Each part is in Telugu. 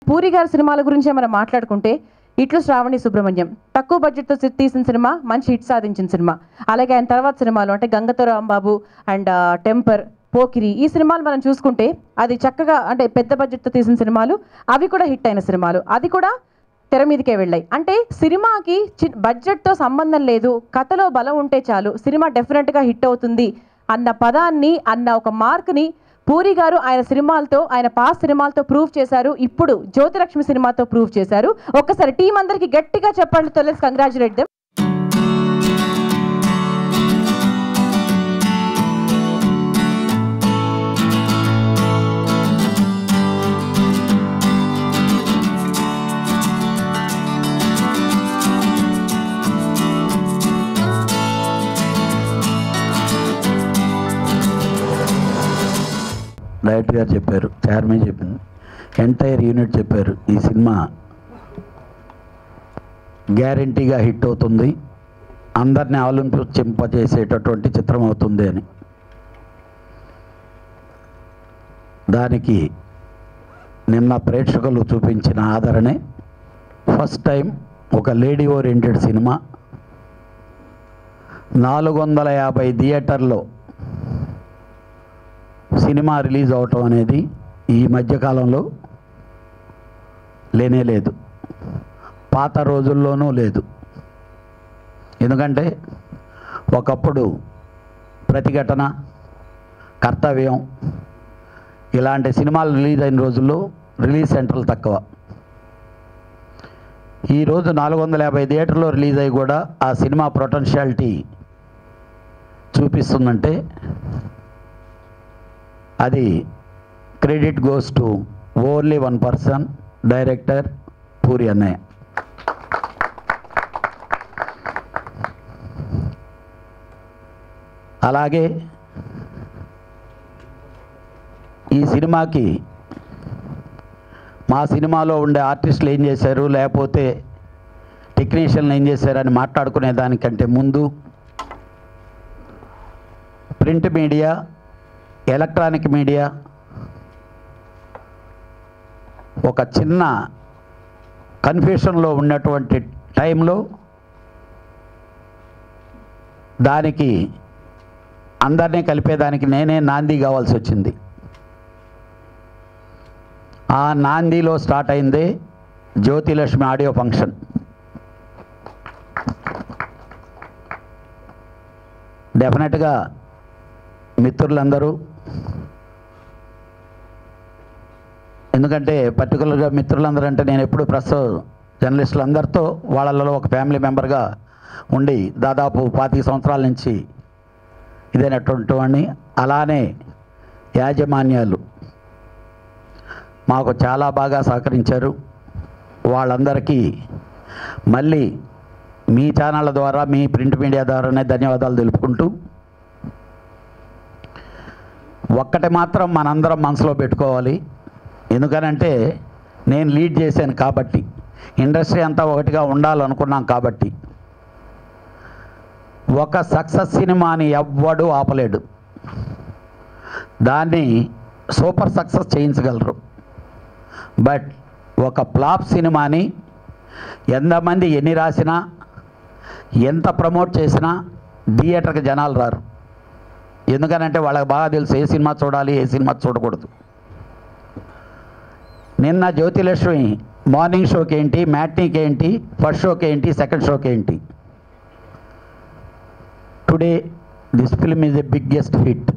పూరి గారి సినిమాల గురించే మనం మాట్లాడుకుంటే ఇట్లు శ్రావణి సుబ్రహ్మణ్యం తక్కువ బడ్జెట్తో సి- తీసిన సినిమా మంచి హిట్ సాధించిన సినిమా అలాగే ఆయన తర్వాత సినిమాలు అంటే గంగతో రాంబాబు అండ్ టెంపర్ పోకిరి ఈ సినిమాలు మనం చూసుకుంటే అది చక్కగా అంటే పెద్ద బడ్జెట్తో తీసిన సినిమాలు అవి కూడా హిట్ అయిన సినిమాలు అది కూడా తెర మీదకే వెళ్ళాయి అంటే సినిమాకి చి బడ్జెట్తో సంబంధం లేదు కథలో బలం ఉంటే చాలు సినిమా డెఫినెట్గా హిట్ అవుతుంది అన్న పదాన్ని అన్న ఒక మార్క్ని పూరి గారు ఆయన సినిమాలతో ఆయన పాస్ సినిమాలతో ప్రూవ్ చేశారు ఇప్పుడు జ్యోతిలక్ష్మి సినిమాతో ప్రూవ్ చేశారు ఒక్కసారి టీం అందరికి గట్టిగా చెప్పండి తొలెస్ కంగ్రాచులేట్ దెమ్ డైరెక్టర్ గారు చెప్పారు చైర్మన్ చెప్పింది ఎంటైర్ యూనిట్ చెప్పారు ఈ సినిమా గ్యారంటీగా హిట్ అవుతుంది అందరిని ఆలోచింపజేసేటటువంటి చిత్రం అవుతుంది అని దానికి నిన్న ప్రేక్షకులు చూపించిన ఆదరణే ఫస్ట్ టైం ఒక లేడీ ఓరియంటెడ్ సినిమా నాలుగు వందల యాభై థియేటర్లో సినిమా రిలీజ్ అవటం అనేది ఈ మధ్యకాలంలో లేనే లేదు పాత రోజుల్లోనూ లేదు ఎందుకంటే ఒకప్పుడు ప్రతిఘటన కర్తవ్యం ఇలాంటి సినిమాలు రిలీజ్ అయిన రోజుల్లో రిలీజ్ సెంటర్లు తక్కువ ఈరోజు నాలుగు వందల యాభై థియేటర్లో రిలీజ్ అయ్యి కూడా ఆ సినిమా పొటెన్షియాలిటీ చూపిస్తుందంటే అది credit goes to only one person director Puri అన్నయ్య అలాగే ఈ సినిమాకి మా సినిమాలో ఉండే ఆర్టిస్టులు ఏం చేశారు లేకపోతే టెక్నీషియన్లు ఏం చేశారని మాట్లాడుకునే దానికంటే ముందు ప్రింట్ మీడియా ఎలక్ట్రానిక్ మీడియా ఒక చిన్న కన్ఫ్యూషన్లో ఉన్నటువంటి టైంలో దానికి అందరినీ కలిపేదానికి నేనే నాంది కావాల్సి వచ్చింది ఆ నాందిలో స్టార్ట్ అయింది జ్యోతిలక్ష్మి ఆడియో ఫంక్షన్ డెఫినెట్గా మిత్రులందరూ ఎందుకంటే పర్టికులర్గా మిత్రులందరూ అంటే నేను ఎప్పుడు ప్రెస్ జర్నలిస్టులందరితో వాళ్ళలో ఒక ఫ్యామిలీ మెంబర్గా ఉండి దాదాపు పాతిక సంవత్సరాల నుంచి ఇదైనటువంటి వాడిని అలానే యాజమాన్యాలు మాకు చాలా బాగా సహకరించారు వాళ్ళందరికీ మళ్ళీ మీ ఛానళ్ళ ద్వారా మీ ప్రింట్ మీడియా ద్వారానే ధన్యవాదాలు తెలుపుకుంటూ ఒక్కటి మాత్రం మనందరం మనసులో పెట్టుకోవాలి ఎందుకనంటే నేను లీడ్ చేశాను కాబట్టి ఇండస్ట్రీ అంతా ఒకటిగా ఉండాలనుకున్నాం కాబట్టి ఒక సక్సెస్ సినిమాని ఎవ్వడూ ఆపలేడు దాన్ని సూపర్ సక్సెస్ చేయించగలరు బట్ ఒక ఫ్లాప్ సినిమాని ఎంతమంది ఎన్ని రాసినా ఎంత ప్రమోట్ చేసినా థియేటర్కి జనాలు రారు ఎందుకనంటే వాళ్ళకి బాగా తెలుసు ఏ సినిమా చూడాలి ఏ సినిమా చూడకూడదు నిన్న జ్యోతిలక్ష్మి మార్నింగ్ షోకి ఏంటి మ్యాట్నీకి ఏంటి ఫస్ట్ షోకి ఏంటి సెకండ్ షోకి ఏంటి today this film is a biggest hit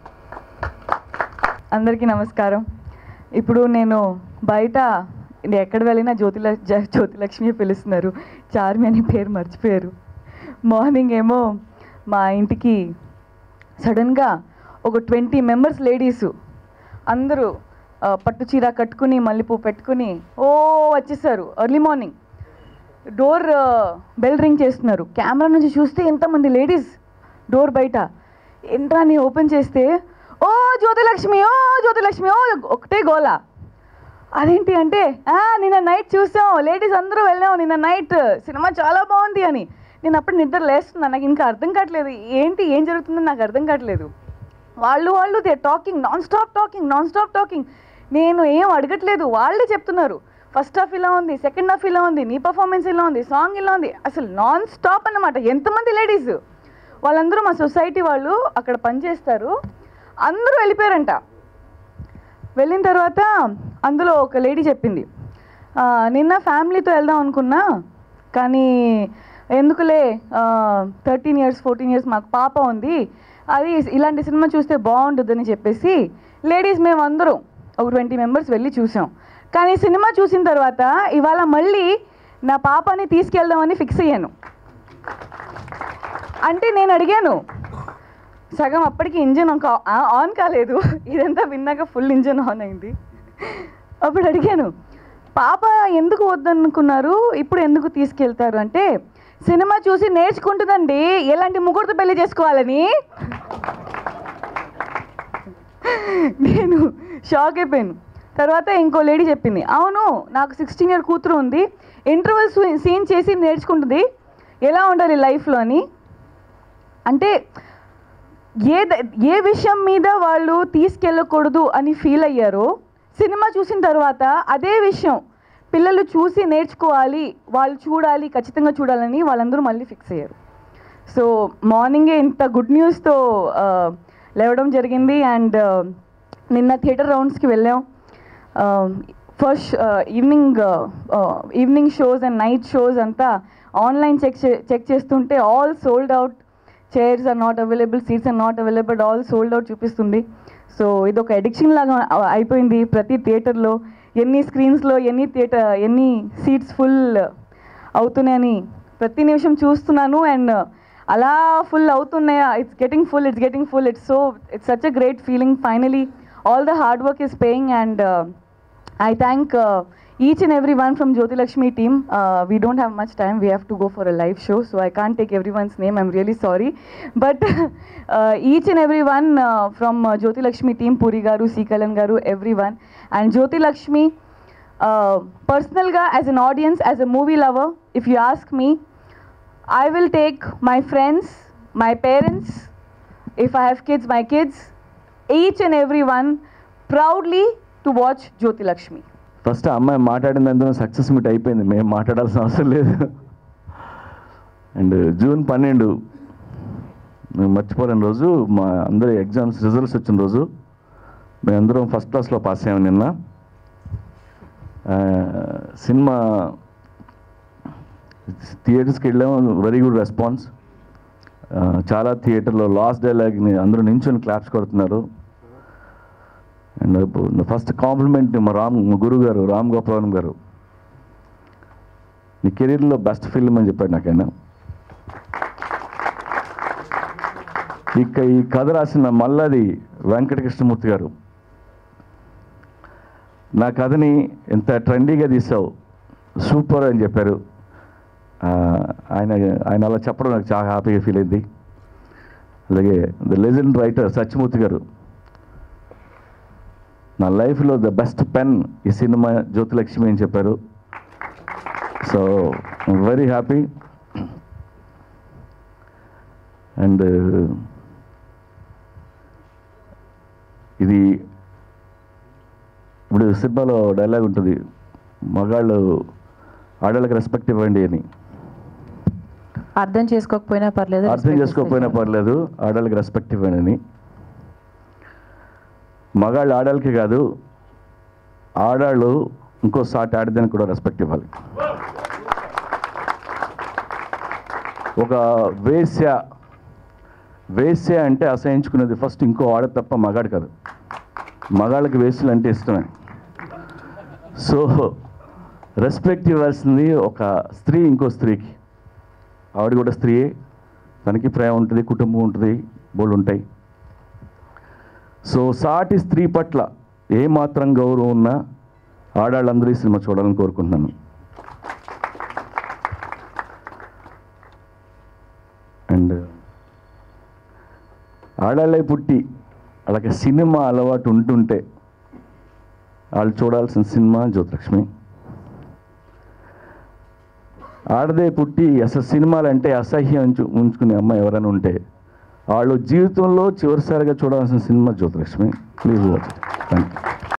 అందరికీ నమస్కారం ఇప్పుడు నేను బయట నేను ఎక్కడ వెళ్ళినా జ్యోతిల జ- జ్యోతిలక్ష్మి పిలుస్తున్నారు చార్మి అని పేరు మర్చిపోయారు మార్నింగ్ ఏమో మా ఇంటికి సడన్గా ఒక ట్వంటీ మెంబర్స్ లేడీసు అందరూ ఆ, పట్టు చీర కట్టుకుని మల్లెపూ పెట్టుకుని ఓ వచ్చేసారు early morning door bell ring చేస్తున్నారు కెమెరా నుంచి చూస్తే ఎంతమంది లేడీస్ డోర్ బయట ఎంట్రాని ఓపెన్ చేస్తే ఓ జ్యోతిలక్ష్మి ఓ జ్యోతిలక్ష్మి ఓ ఒకటే గోల అదేంటి అంటే "ఆ, నిన్న నైట్ చూసాం లేడీస్ అందరూ వెళ్ళాం నిన్న నైట్ సినిమా చాలా బాగుంది అని నేను అప్పుడు నిద్ర లేస్తున్నాను నాకు ఇంకా అర్థం కావట్లేదు ఏంటి ఏం జరుగుతుందో నాకు అర్థం కావట్లేదు వాళ్ళు వాళ్ళు they talking non stop talking non stop talking నేను ఏం అడగట్లేదు వాళ్ళే చెప్తున్నారు ఫస్ట్ హాఫ్ ఇలా ఉంది సెకండ్ హాఫ్ ఇలా ఉంది నీ పర్ఫార్మెన్స్ ఇలా ఉంది సాంగ్ ఇలా ఉంది అసలు నాన్ స్టాప్ అన్నమాట ఎంతమంది లేడీస్ వాళ్ళందరూ మా సొసైటీ వాళ్ళు అక్కడ పనిచేస్తారు అందరూ వెళ్ళిపోయారంట వెళ్ళిన తర్వాత అందులో ఒక లేడీ చెప్పింది "ఆ, నిన్న ఫ్యామిలీతో వెళ్దాం అనుకున్నా కానీ ఎందుకులే థర్టీన్ ఇయర్స్ ఫోర్టీన్ ఇయర్స్ మాకు పాప ఉంది అది ఇలాంటి సినిమా చూస్తే బాగుంటుందని చెప్పేసి లేడీస్ మేము అందరం ఒక ట్వంటీ మెంబర్స్ వెళ్ళి చూసాం కానీ సినిమా చూసిన తర్వాత ఇవాళ మళ్ళీ నా పాపని తీసుకెళ్దామని ఫిక్స్ అయ్యాను అంటే నేను అడిగాను సగం అప్పటికి ఇంజన్ ఒక ఆన్ కాలేదు ఇదంతా విన్నాక ఫుల్ ఇంజన్ ఆన్ అయింది అప్పుడు అడిగాను పాప ఎందుకు వద్దనుకున్నారు ఇప్పుడు ఎందుకు తీసుకెళ్తారు అంటే సినిమా చూసి నేర్చుకుంటుందండి ఎలాంటి ముగ్గురితో పెళ్లి చేసుకోవాలని నేను షాక్ అయిపోయాను తర్వాత ఇంకో లేడీ చెప్పింది అవును నాకు సిక్స్టీన్ ఇయర్ కూతురు ఉంది ఇంటర్వెల్ సీన్ చేసి నేర్చుకుంటుంది ఎలా ఉండాలి లైఫ్లో అని అంటే ఏ ద- ఏ విషయం మీద వాళ్ళు తీసుకెళ్ళకూడదు అని ఫీల్ అయ్యారో సినిమా చూసిన తర్వాత అదే విషయం పిల్లలు చూసి నేర్చుకోవాలి వాళ్ళు చూడాలి ఖచ్చితంగా చూడాలని వాళ్ళందరూ మళ్ళీ ఫిక్స్ అయ్యారు సో మార్నింగే ఇంత గుడ్ న్యూస్తో లేవడం జరిగింది అండ్ నిన్న థియేటర్ రౌండ్స్కి వెళ్ళాం first evening evening shows and night shows అంతా ఆన్లైన్ చెక్ చెక్ చేస్తుంటే all sold out chairs are not available seats are not available all sold out చూపిస్తుంది సో ఇది ఒక అడిక్షన్ లాగా అ- అయిపోయింది ప్రతి థియేటర్లో ఎన్ని స్క్రీన్స్లో ఎన్ని థియేటర్ ఎన్ని సీట్స్ ఫుల్ అవుతున్నాయని ప్రతి నిమిషం చూస్తున్నాను అండ్ అలా ఫుల్ అవుతున్నాయా it's getting full it's getting full it's so it's such a great feeling finally all the hard work is paying and I thank uh, each and every one from Jyoti Lakshmi team. Uh, we don't have much time. We have to go for a live show, so I can't take everyone's name. I'm really sorry. But uh, each and every one uh, from uh, Jyoti Lakshmi team, Puri Garu, Sikalan Garu, everyone. And Jyoti Lakshmi, uh, personal ga, as an audience, as a movie lover, if you ask me, I will take my friends, my parents, if I have kids, my kids, each and every one proudly to watch Jyoti Lakshmi. First ఆ అమ్మాయి మాట్లాడినందున సక్సెస్ మీట్ అయిపోయింది మేము మాట్లాడాల్సిన అవసరం లేదు అండ్ జూన్ పన్నెండు మేము మర్చిపోలేని రోజు మా అందరి ఎగ్జామ్స్ రిజల్ట్స్ వచ్చిన రోజు మేమందరం ఫస్ట్ క్లాస్లో పాస్ అయ్యాము నిన్న ఆ, సినిమా థియేటర్స్కి వెళ్ళాము వెరీ గుడ్ రెస్పాన్స్ చాలా థియేటర్లో లాస్ట్ డైలాగ్ని అందరూ నించుని క్లాప్స్ కొడుతున్నారు అండ్ ఫస్ట్ కాంప్లిమెంట్ మా రామ్ మా గురువు గారు రామ్ గోపాలన్ గారు నీ కెరీర్లో బెస్ట్ ఫిల్మ్ అని చెప్పాడు నాకైనా ఇక ఈ కథ రాసిన మల్లాది వెంకటకృష్ణమూర్తి గారు నా కథని ఎంత ట్రెండీగా తీసావు సూపర్ అని చెప్పారు ఆ, ఆయన ఆయన అలా చెప్పడం నాకు చాలా హ్యాపీగా ఫీల్ అయింది అలాగే ద లెజెండ్ రైటర్ సత్యమూర్తి గారు నా లైఫ్లో ద బెస్ట్ పెన్ ఈ సినిమా జ్యోతిలక్ష్మి అని చెప్పారు సో వెరీ హ్యాపీ అండ్ ఇది ఇప్పుడు సినిమాలో డైలాగ్ ఉంటుంది మగాళ్ళు ఆడవాళ్ళకి రెస్పెక్ట్ ఇవ్వండి అని అర్థం చేసుకోకపోయినా పర్లేదు అర్థం respect చేసుకోకపోయినా ఇస్తే చాలు. పర్లేదు ఆడవాళ్ళకి రెస్పెక్ట్ ఇవ్వండి అని మగాళ్ళు ఆడవాళ్ళకి కాదు ఆడాళ్ళు ఇంకో సాటి ఆడదానికి కూడా రెస్పెక్ట్ ఇవ్వాలి ఒక వేశ్య వేశ్య అంటే అసహించుకునేది ఫస్ట్ ఇంకో ఆడ తప్ప మగాడు కాదు మగాళ్ళకి వేశ్యలు అంటే ఇష్టమే సో రెస్పెక్ట్ ఇవ్వాల్సింది ఒక స్త్రీ ఇంకో స్త్రీకి ఆవిడ కూడా స్త్రీయే తనకి ప్రేమ ఉంటుంది కుటుంబం ఉంటుంది బోళ్ళు ఉంటాయి సో సాటి స్త్రీ పట్ల ఏ మాత్రం గౌరవం ఉన్నా ఆడాళ్ళందరూ ఈ సినిమా చూడాలని కోరుకుంటున్నాను అండ్ ఆడాళ్ళే పుట్టి వాళ్ళకి సినిమా అలవాటు ఉంటుంటే వాళ్ళు చూడాల్సిన సినిమా జ్యోతిలక్ష్మి ఆడదే పుట్టి అసలు సినిమాలు అంటే అసహ్యం ఉంచు- ఉంచుకునే అమ్మాయి ఎవరైనా ఉంటే వాళ్ళు జీవితంలో చివరిసారిగా చూడాల్సిన సినిమా Jyothilakshmi please watch thank you